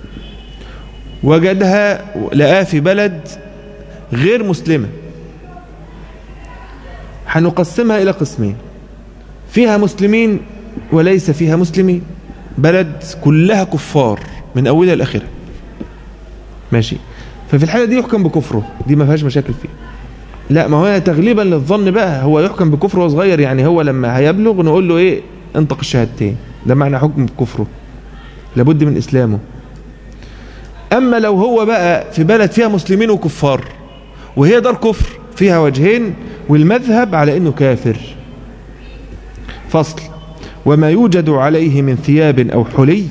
وجدها لقاه في بلد غير مسلمة هنقسمها إلى قسمين فيها مسلمين وليس فيها مسلمين بلد كلها كفار من أولها لآخرها ماشي ففي الحالة دي يحكم بكفره دي ما فيهاش مشاكل فيه لا ما هو تغليبا للظن بقى هو يحكم بكفره وهو صغير يعني هو لما هيبلغ نقول له ايه انطق الشهادتين ده معنى حكم بكفره لابد من اسلامه اما لو هو بقى في بلد فيها مسلمين وكفار وهي دار كفر فيها وجهين والمذهب على انه كافر فصل وما يوجد عليه من ثياب أو حلي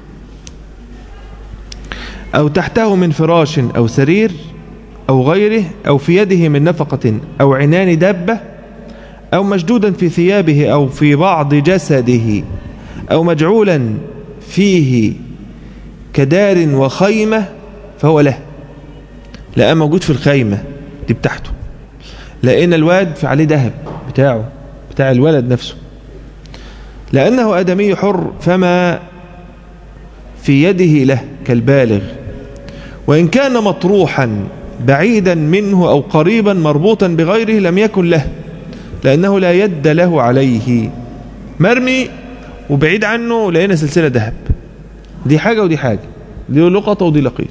أو تحته من فراش أو سرير أو غيره أو في يده من نفقة أو عنان دابة أو مشدودا في ثيابه أو في بعض جسده أو مجعولا فيه كدار وخيمة فهو له لقى موجود في الخيمة دي بتاعته لقينا الواد في عليه ذهب بتاعه بتاع الولد نفسه لأنه آدمي حر فما في يده له كالبالغ وإن كان مطروحا بعيدا منه أو قريبا مربوطا بغيره لم يكن له لأنه لا يد له عليه مرمي وبعيد عنه لقينا سلسلة ذهب دي حاجة ودي حاجة دي لقطة ودي لقيط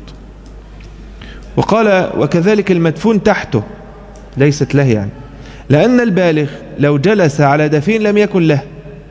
وقال وكذلك المدفون تحته ليست له يعني لأن البالغ لو جلس على دفين لم يكن له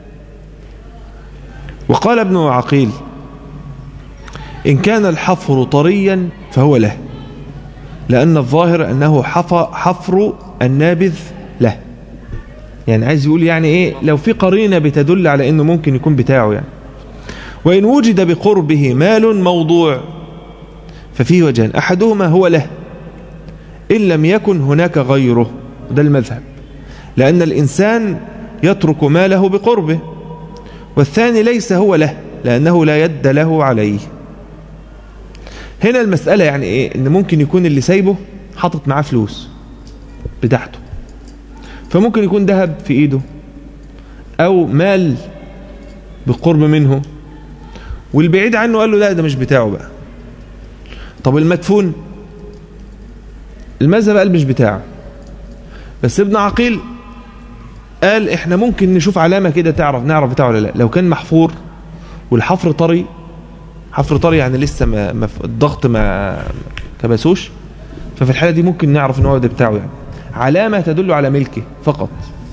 وقال ابن عقيل إن كان الحفر طريا فهو له لأن الظاهر أنه حفر النابذ له يعني عايز يقول يعني إيه لو في قرينة بتدل على أنه ممكن يكون بتاعه يعني وإن وجد بقربه مال موضوع ففيه وجهان أحدهما هو له إن لم يكن هناك غيره ده المذهب لأن الإنسان يترك ماله بقربه والثاني ليس هو له لأنه لا يد له عليه هنا المسألة يعني إيه إن ممكن يكون اللي سايبه حاطط معاه فلوس بتاعته فممكن يكون ذهب في إيده أو مال بالقرب منه والبعيد عنه قال له لا ده مش بتاعه بقى طب المدفون المذهب قال مش بتاعه بس ابن عقيل قال احنا ممكن نشوف علامة كده تعرف نعرف بتاعه ولا لا لو كان محفور والحفر طري حفر طري يعني لسه ما, ما الضغط ما كبسوش ففي الحالة دي ممكن نعرف ان هو ده بتاعه يعني علامة تدل على ملكه فقط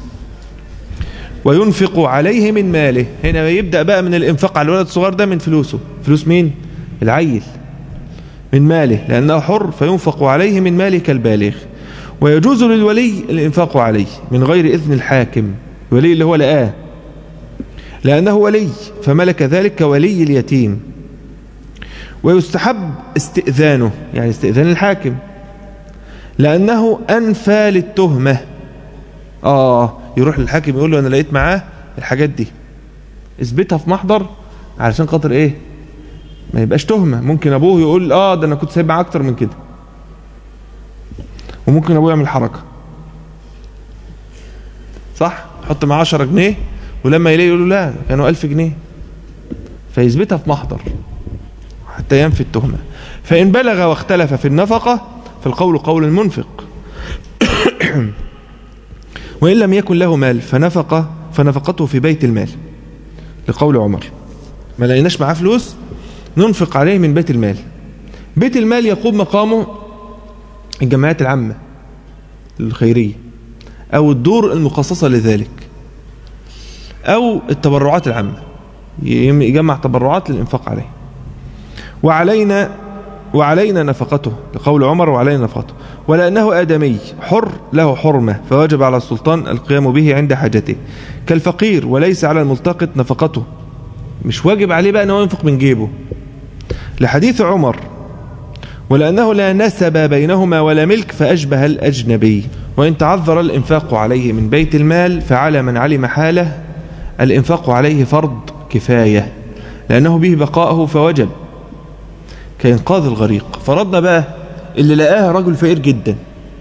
وينفق عليه من ماله هنا يبدأ بقى من الانفاق على الولد الصغير ده من فلوسه فلوس مين العيل من ماله لأنه حر فينفق عليه من ماله كالبالغ ويجوز للولي الانفاق عليه من غير إذن الحاكم الولي اللي هو لقاه لأنه ولي فملك ذلك كولي اليتيم ويستحب استئذانه يعني استئذان الحاكم لأنه أنفى للتهمة آه يروح للحاكم يقول له أنا لقيت معاه الحاجات دي اثبتها في محضر علشان خاطر إيه ما يبقاش تهمة ممكن أبوه يقول آه ده أنا كنت سايب معاه أكتر من كده وممكن أبوه يعمل حركة صح حط معاه 10 جنيه ولما يلاقي يقول له لا كانوا 1000 جنيه فيثبتها في محضر حتى ينفي التهمة فإن بلغ واختلف في النفقة فالقول قول المنفق وإن لم يكن له مال فنفقة فنفقته في بيت المال لقول عمر ما لقيناش معاه فلوس ننفق عليه من بيت المال بيت المال يقوم مقامه الجمعيات العامة الخيرية أو الدور المخصصة لذلك أو التبرعات العامة يجمع تبرعات للإنفاق عليه وعلينا وعلينا نفقته لقول عمر وعلينا نفقته ولأنه آدمي حر له حرمة فوجب على السلطان القيام به عند حاجته كالفقير وليس على الملتقط نفقته مش واجب عليه بقى أنه ينفق من جيبه لحديث عمر ولأنه لا نسب بينهما ولا ملك فأشبه الأجنبي وإن تعذر الإنفاق عليه من بيت المال فعلى من علم حاله الإنفاق عليه فرض كفاية لأنه به بقاءه فوجب كإنقاذ الغريق فرضنا بقى اللي لقاه رجل فقير جدا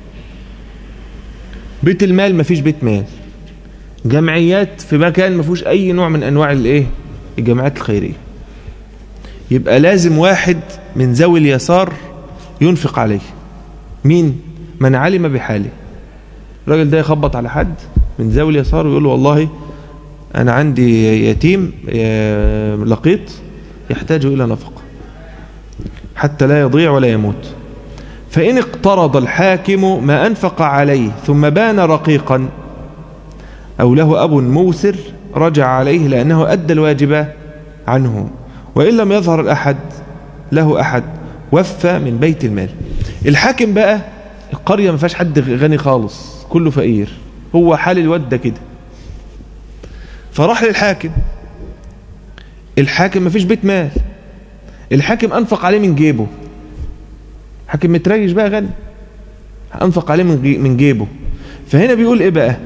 بيت المال مفيش بيت مال جمعيات في مكان مفيهوش أي نوع من أنواع الإيه الجمعيات الخيرية يبقى لازم واحد من ذوي اليسار ينفق عليه مين من علم بحاله الراجل ده يخبط على حد من ذوي اليسار ويقول له والله أنا عندي يتيم لقيط يحتاج إلى نفقة حتى لا يضيع ولا يموت فإن اقترض الحاكم ما أنفق عليه ثم بان رقيقا أو له أب موسر رجع عليه لأنه أدى الواجب عنه وإن لم يظهر الأحد له أحد وفى من بيت المال الحاكم بقى القرية ما فيهاش حد غني خالص كله فقير هو حال الواد ده كده فراح للحاكم الحاكم ما فيش بيت مال الحاكم أنفق عليه من جيبه حاكم متريش بقى غني أنفق عليه من من جيبه فهنا بيقول إيه بقى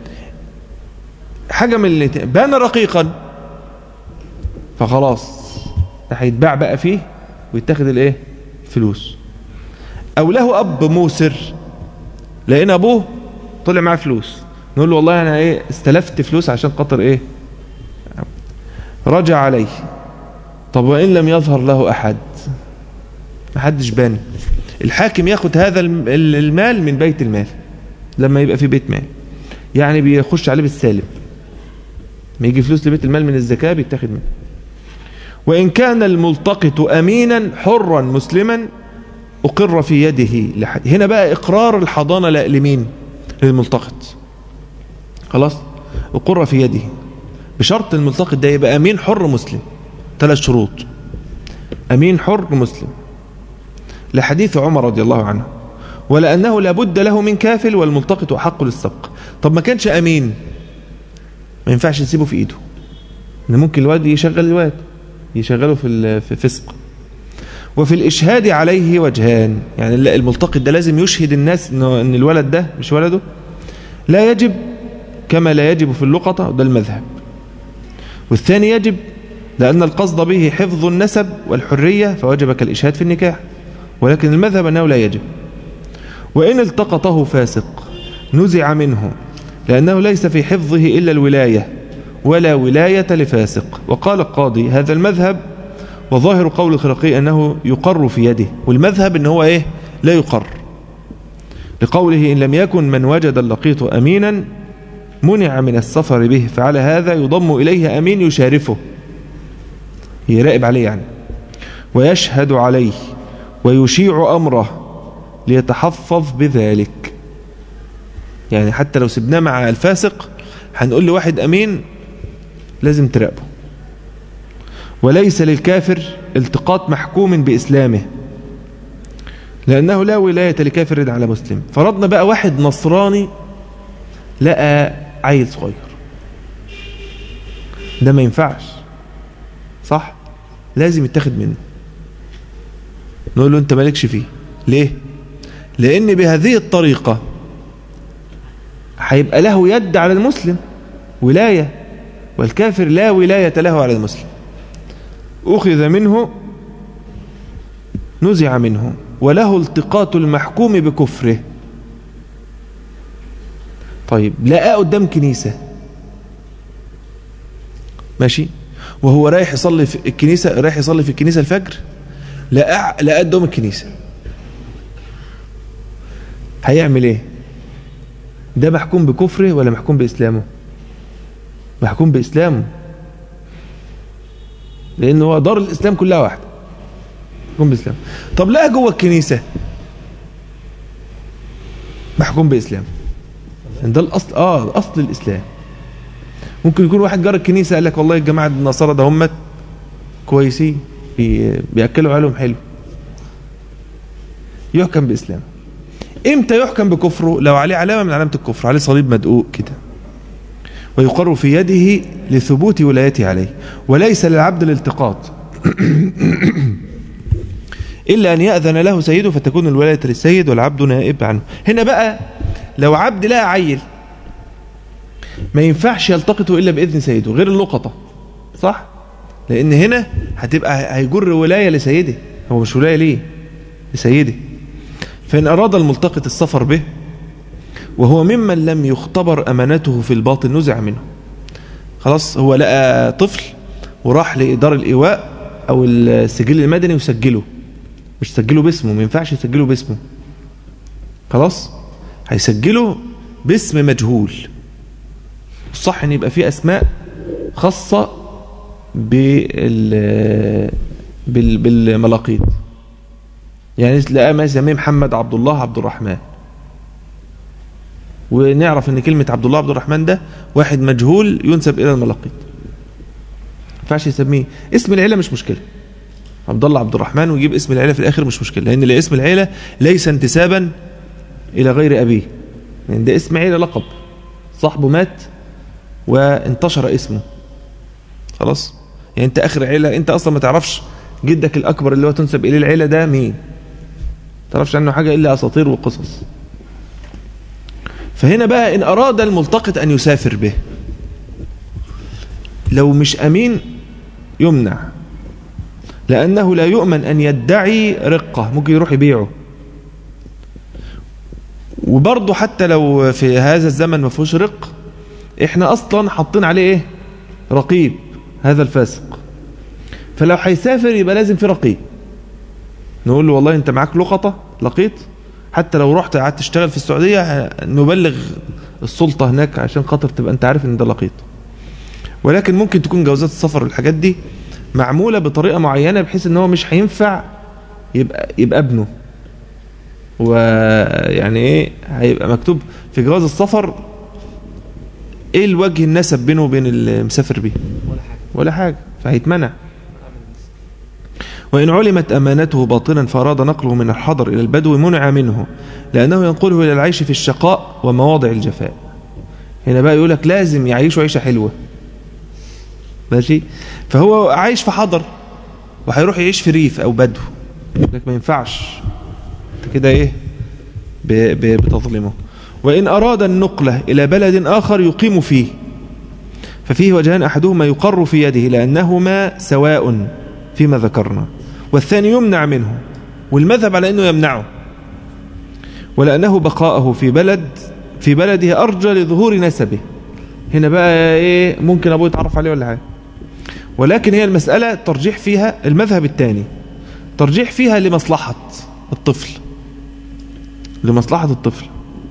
حاجة من اللي بان رقيقا فخلاص ده هيتباع بقى فيه ويتاخد الايه فلوس او له اب موسر لان ابوه طلع معاه فلوس نقول له والله انا ايه استلفت فلوس عشان خاطر ايه رجع عليه طب وان لم يظهر له احد محدش بان الحاكم ياخد هذا الم- ال- المال من بيت المال لما يبقى في بيت مال يعني بيخش عليه بالسالب ما يجي فلوس لبيت المال من الزكاة بيتاخد منه وإن كان الملتقط أمينا حرا مسلما أقر في يده لحد هنا بقى إقرار الحضانة لا- لمين للملتقط خلاص أقر في يده بشرط الملتقط ده يبقى أمين حر مسلم ثلاث شروط أمين حر مسلم لحديث عمر رضي الله عنه ولأنه لابد له من كافل والملتقط أحق للسبق طب ما كانش أمين ما ينفعش نسيبه في إيده إن ممكن الواد يشغل الواد يشغله في ال- في فسق وفي الإشهاد عليه وجهان يعني ال- الملتقط ده لازم يشهد الناس إنه إن الولد ده مش ولده لا يجب كما لا يجب في اللقطة ده المذهب والثاني يجب لأن القصد به حفظ النسب والحرية فوجب كالإشهاد في النكاح ولكن المذهب أنه لا يجب وإن التقطه فاسق نزع منه لأنه ليس في حفظه إلا الولاية ولا ولاية لفاسق وقال القاضي هذا المذهب وظاهر قول الخرقي أنه يقر في يده والمذهب أنه هو إيه لا يقر لقوله إن لم يكن من وجد اللقيط أمينا منع من السفر به فعلى هذا يضم إليه أمين يشارفه يراقب عليه يعني ويشهد عليه ويشيع أمره ليتحفظ بذلك يعني حتى لو سبناه مع الفاسق هنقول لواحد أمين لازم تراقبه وليس للكافر التقاط محكوم بإسلامه لأنه لا ولاية لكافر على مسلم فرضنا بقى واحد نصراني لقى عيل صغير ده ما ينفعش صح لازم يتاخد منه نقول له انت مالكش فيه ليه لان بهذه الطريقة هيبقى له يد على المسلم ولاية والكافر لا ولاية له على المسلم أخذ منه نزع منه وله التقاط المحكوم بكفره طيب لقاه قدام كنيسة ماشي وهو رايح يصلي في الكنيسة رايح يصلي في الكنيسة الفجر لقاه لقاه قدام الكنيسة هيعمل ايه ده محكوم بكفره ولا محكوم بإسلامه محكوم بإسلامه لأنه هو دار الإسلام كلها واحدة محكوم بإسلام طب لقى جوه الكنيسة محكوم بإسلام ده الأصل آه أصل الإسلام ممكن يكون واحد جار الكنيسة قال لك والله الجماعة النصارى ده هم كويسين بي بيأكلوا عيالهم حلو يحكم بإسلام امتى يحكم بكفره لو عليه علامة من علامة الكفر عليه صليب مدقوق كده ويقر في يده لثبوت ولايته عليه وليس للعبد الالتقاط إلا أن يأذن له سيده فتكون الولاية للسيد والعبد نائب عنه هنا بقى لو عبد لقى عيل ما ينفعش يلتقطه إلا بإذن سيده غير اللقطة صح؟ لأن هنا هتبقى هيجر ولاية لسيده هو مش ولاية ليه؟ لسيده فإن أراد الملتقط السفر به وهو ممن لم يختبر أمانته في الباطن نزع منه خلاص هو لقى طفل وراح لإدار الإيواء أو السجل المدني وسجله مش سجله باسمه ما ينفعش يسجله باسمه خلاص هيسجله باسم مجهول الصح ان يبقى فيه اسماء خاصة بال بال بالملاقيط يعني تلاقيه مثلا محمد عبد الله عبد الرحمن ونعرف ان كلمة عبد الله عبد الرحمن ده واحد مجهول ينسب الى الملاقيط ما ينفعش يسميه اسم العيلة مش مشكلة عبد الله عبد الرحمن ويجيب اسم العيلة في الاخر مش مشكلة لان اسم العيلة ليس انتسابا الى غير ابيه يعني ده اسم عيلة لقب صاحبه مات وانتشر اسمه خلاص يعني انت اخر عيلة انت اصلا ما تعرفش جدك الاكبر اللي هو تنسب اليه العيلة ده مين تعرفش عنه حاجة الا اساطير وقصص فهنا بقى ان اراد الملتقط ان يسافر به لو مش امين يمنع لانه لا يؤمن ان يدعي رقة ممكن يروح يبيعه وبرضه حتى لو في هذا الزمن ما فيهوش رق احنا اصلا حاطين عليه ايه رقيب هذا الفاسق فلو هيسافر يبقى لازم في رقيب نقول له والله انت معاك لقطة لقيط حتى لو رحت قعدت تشتغل في السعودية نبلغ السلطة هناك عشان خاطر تبقى انت عارف ان ده لقيط ولكن ممكن تكون جوازات السفر والحاجات دي معمولة بطريقة معينة بحيث ان هو مش هينفع يبقى يبقى ابنه ويعني ايه هيبقى مكتوب في جواز السفر ايه الوجه النسب بينه وبين المسافر بيه ولا حاجة ولا حاجة فهيتمنع وإن علمت أمانته باطلا فأراد نقله من الحضر إلى البدو منع منه لأنه ينقله إلى العيش في الشقاء ومواضع الجفاء هنا بقى يقولك لازم يعيشوا عيشة حلوة ماشي فهو عايش في حضر وهيروح يعيش في ريف أو بدو لك ما ينفعش انت كده ايه ب- ب- بتظلمه وإن أراد النقلة إلى بلد آخر يقيم فيه ففيه وجهان أحدهما يقر في يده لأنهما سواء فيما ذكرنا والثاني يمنع منه والمذهب على أنه يمنعه ولأنه بقاءه في بلد في بلده أرجى لظهور نسبه هنا بقى إيه ممكن أبوه يتعرف عليه ولا حاجة ولكن هي المسألة ترجيح فيها المذهب الثاني ترجيح فيها لمصلحة الطفل لمصلحة الطفل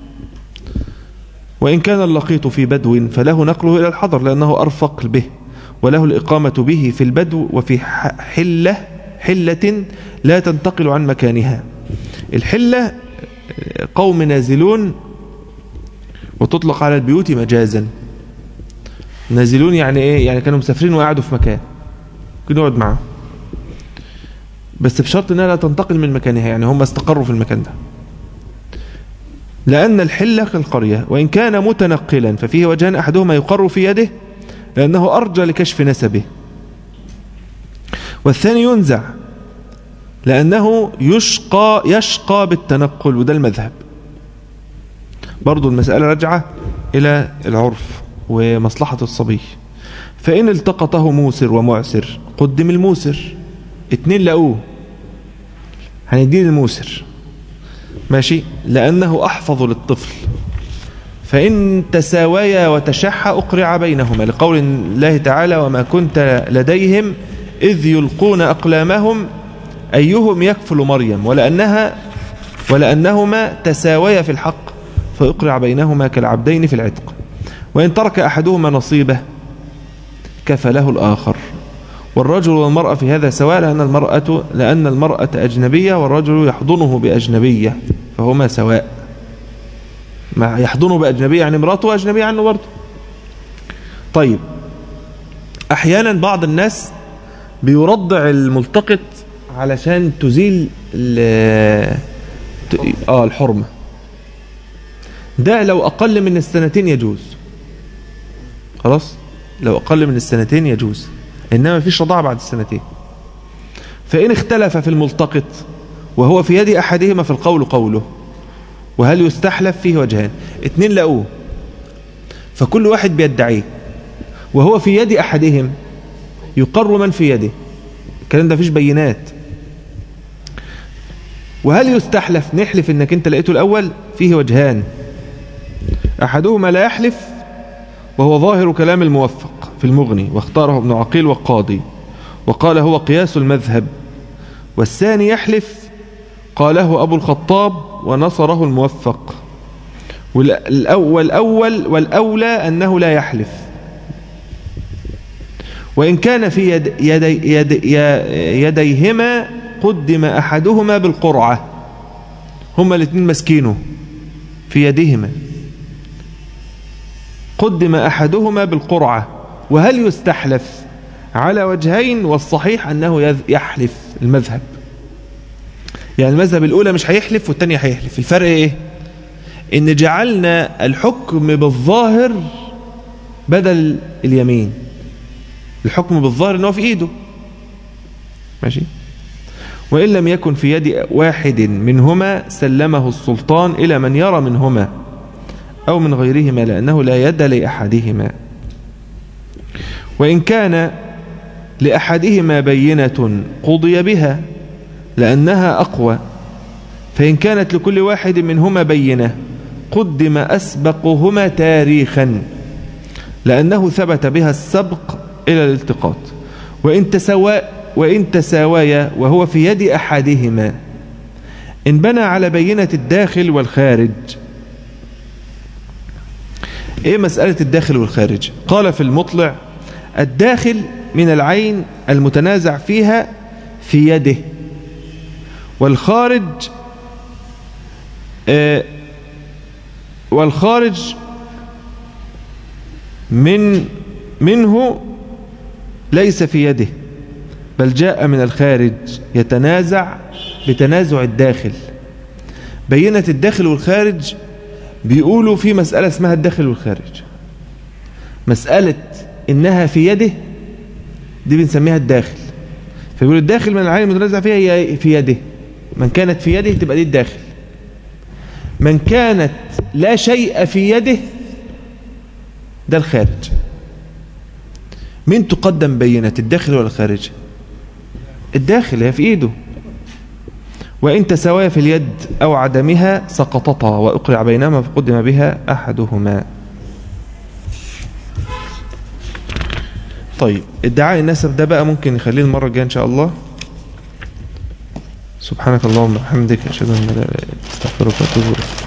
وإن كان اللقيط في بدو فله نقله إلى الحضر لأنه أرفق به وله الإقامة به في البدو وفي ح- حلة حلة لا تنتقل عن مكانها الحلة قوم نازلون وتطلق على البيوت مجازا نازلون يعني ايه يعني كانوا مسافرين وقعدوا في مكان ممكن يقعد معاهم بس بشرط انها لا تنتقل من مكانها يعني هم استقروا في المكان ده لأن الحلة كالقرية وإن كان متنقلا ففيه وجهان أحدهما يقر في يده لأنه أرجى لكشف نسبه والثاني ينزع لأنه يشقى يشقى بالتنقل وده المذهب برضو المسألة رجعة إلى العرف ومصلحة الصبي فإن التقطه موسر ومعسر قدم الموسر اتنين لقوه هنديه الموسر ماشي لأنه أحفظ للطفل فإن تساويا وتشح أقرع بينهما لقول الله تعالى وما كنت لديهم إذ يلقون أقلامهم أيهم يكفل مريم ولأنها ولأنهما تساويا في الحق فيقرع بينهما كالعبدين في العتق وإن ترك أحدهما نصيبه كفله الآخر والرجل والمرأة في هذا سواء لأن المرأة لأن المرأة أجنبية والرجل يحضنه بأجنبية فهما سواء ما يحضنه بأجنبية يعني امراته أجنبية عنه برضه طيب أحيانا بعض الناس بيرضع الملتقط علشان تزيل ال- ت- اه الحرمة ده لو أقل من السنتين يجوز خلاص لو أقل من السنتين يجوز إنما فيش رضاعة بعد السنتين فإن اختلف في الملتقط وهو في يد أحدهما في القول قوله وهل يستحلف فيه وجهان اتنين لقوه فكل واحد بيدعيه وهو في يد أحدهم يقر من في يده الكلام ده فيش بينات وهل يستحلف نحلف انك انت لقيته الاول فيه وجهان احدهما لا يحلف وهو ظاهر كلام الموفق في المغني واختاره ابن عقيل والقاضي وقال هو قياس المذهب والثاني يحلف قاله أبو الخطاب ونصره الموفق والأول أول والأولى أنه لا يحلف وإن كان في يد يدي يد يديهما قدم أحدهما بالقرعة هما الاثنين مسكينه في يدهما قدم أحدهما بالقرعة وهل يستحلف على وجهين والصحيح أنه يحلف المذهب يعني المذهب الأولى مش هيحلف والتانية هيحلف الفرق إيه إن جعلنا الحكم بالظاهر بدل اليمين الحكم بالظاهر إنه في إيده ماشي وإن لم يكن في يد واحد منهما سلمه السلطان إلى من يرى منهما أو من غيرهما لأنه لا يد لأحدهما وإن كان لأحدهما بينة قضي بها لأنها أقوى فإن كانت لكل واحد منهما بينة قدم أسبقهما تاريخا لأنه ثبت بها السبق إلى الالتقاط وإن, تسوى وإن تساويا وهو في يد أحدهما إن بنى على بينة الداخل والخارج إيه مسألة الداخل والخارج قال في المطلع الداخل من العين المتنازع فيها في يده والخارج آه والخارج من منه ليس في يده بل جاء من الخارج يتنازع بتنازع الداخل بينة الداخل والخارج بيقولوا في مسألة اسمها الداخل والخارج مسألة إنها في يده دي بنسميها الداخل فيقول الداخل من العين المتنازع فيها هي في يده من كانت في يده تبقى دي الداخل من كانت لا شيء في يده ده الخارج مين تقدم بينة الداخل ولا الخارج الداخل هي في ايده وإن تساويا في اليد أو عدمها سقطتا وأقرع بينهما فقدم بها أحدهما طيب ادعاء النسب ده بقى ممكن نخليه المرة الجاية إن شاء الله سبحانك اللهم وبحمدك أشهد أن لا إله إلا أنت أستغفرك وأتوب إليك